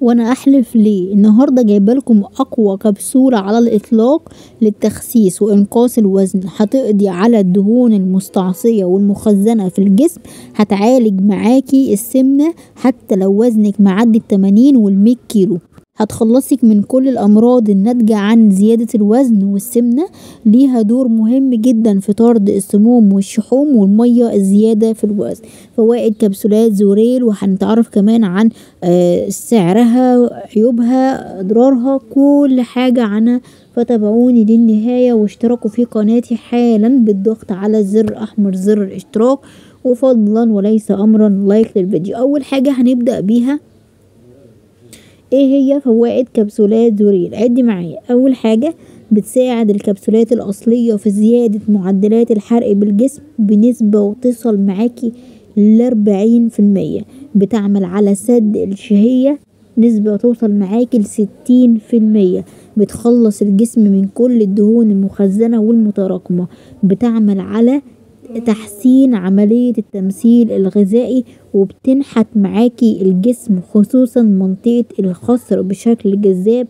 وانا احلف ليه النهارده جايبه لكم اقوى كبسوله على الاطلاق للتخسيس وانقاص الوزن هتقضي على الدهون المستعصيه والمخزنه في الجسم هتعالج معاكي السمنه حتى لو وزنك معدي التمانين والمية كيلو هتخلصك من كل الأمراض الناتجة عن زيادة الوزن والسمنة ليها دور مهم جدا في طرد السموم والشحوم والمية الزيادة في الوزن فوائد كبسولات زوريل وهنتعرف كمان عن آه، سعرها عيوبها أضرارها كل حاجة عنها فتابعوني للنهاية واشتركوا في قناتي حالا بالضغط على الزر الأحمر زر الاشتراك وفضلا وليس أمرا لايك للفيديو أول حاجة هنبدأ بيها ايه هي فوائد كبسولات زوريل عد معايا اول حاجة بتساعد الكبسولات الاصلية في زيادة معدلات الحرق بالجسم بنسبة وتصل معاكي لاربعين في المية بتعمل على سد الشهية نسبة توصل معاكي لستين في المية بتخلص الجسم من كل الدهون المخزنة والمتراكمة بتعمل على تحسين عملية التمثيل الغذائي وبتنحت معاكي الجسم خصوصا منطقة الخصر بشكل جذاب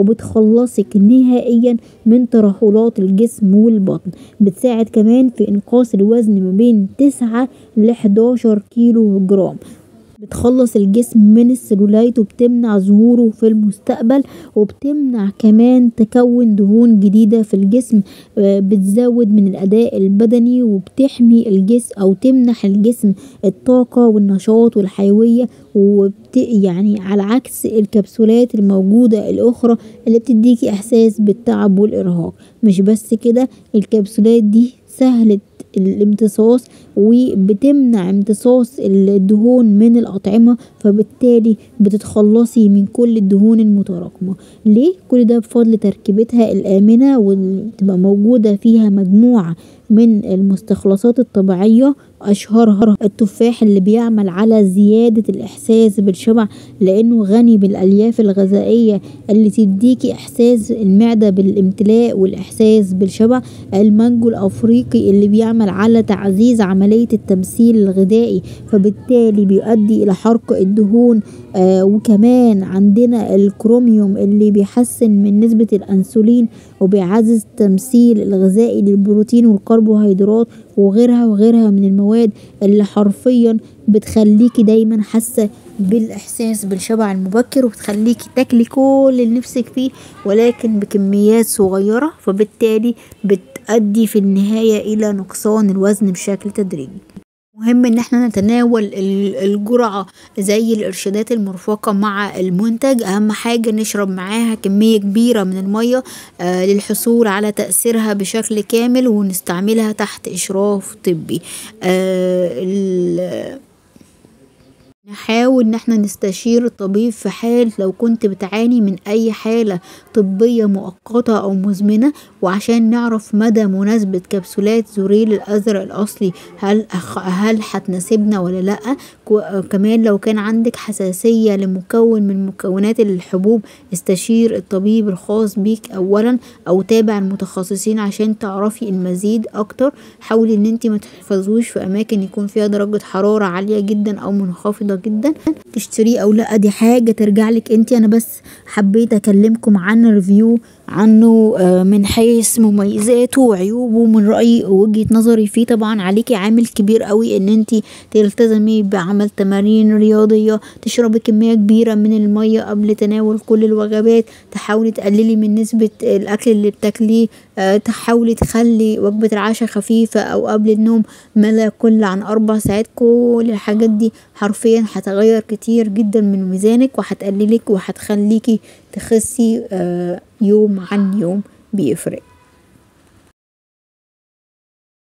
وبتخلصك نهائيا من ترهلات الجسم والبطن بتساعد كمان في إنقاص الوزن ما بين تسعة لحداشر كيلو جرام بتخلص الجسم من السلولايت وبتمنع ظهوره في المستقبل وبتمنع كمان تكون دهون جديدة في الجسم آه، بتزود من الأداء البدني وبتحمي الجسم أو تمنح الجسم الطاقة والنشاط والحيوية وبت يعني على عكس الكبسولات الموجودة الأخرى اللي بتديكي إحساس بالتعب والإرهاق مش بس كده الكبسولات دي سهلة الامتصاص وبتمنع امتصاص الدهون من الأطعمة فبالتالي بتتخلصي من كل الدهون المتراكمة ليه؟ كل ده بفضل تركيبتها الآمنة وتبقى موجودة فيها مجموعة من المستخلصات الطبيعية أشهرها التفاح اللي بيعمل على زيادة الإحساس بالشبع لأنه غني بالألياف الغذائية اللي تديكي إحساس المعدة بالامتلاء والإحساس بالشبع المانجو الأفريقي اللي بيعمل على تعزيز عملية التمثيل الغذائي فبالتالي بيؤدي إلى حرق الدهون آه وكمان عندنا الكروميوم اللي بيحسن من نسبة الأنسولين وبيعزز التمثيل الغذائي للبروتين والكربوهيدرات وغيرها وغيرها من المواد اللي حرفيا بتخليكي دايما حاسة بالإحساس بالشبع المبكر وبتخليكي تاكلي كل اللي نفسك فيه ولكن بكميات صغيرة فبالتالي بتؤدي في النهاية إلى نقصان الوزن بشكل تدريجي مهم ان احنا نتناول ال- الجرعة زي الارشادات المرفقة مع المنتج اهم حاجة نشرب معاها كمية كبيرة من المية آه للحصول على تأثيرها بشكل كامل ونستعملها تحت اشراف طبي آه ال- نحاول ان احنا نستشير الطبيب في حال لو كنت بتعاني من اي حالة طبية مؤقتة او مزمنة وعشان نعرف مدى مناسبة كبسولات زوريل الازرق الاصلي هل هل هتناسبنا ولا لا كو- كمان لو كان عندك حساسية لمكون من مكونات الحبوب استشير الطبيب الخاص بيك اولا او تابع المتخصصين عشان تعرفي المزيد اكتر حاولي ان انت ما تحفظوش في اماكن يكون فيها درجة حرارة عالية جدا او منخفضة جدا تشتريه او لا دي حاجة ترجع لك انت انا بس حبيت اكلمكم عن ريفيو عنه آه، من حيث مميزاته وعيوبه من رأيي ووجهة نظري فيه طبعا عليكي عامل كبير قوي ان انت تلتزمي بعمل تمارين رياضية تشربي كمية كبيرة من المية قبل تناول كل الوجبات تحاولي تقللي من نسبة الاكل اللي بتاكليه آه، تحاولي تخلي وجبة العشاء خفيفة او قبل النوم ما لا يقل عن اربع ساعات كل الحاجات دي حرفيا هتغير كتير جدا من ميزانك وهتقللك وهتخليكي تخسي آه، يوم عن يوم بيفرق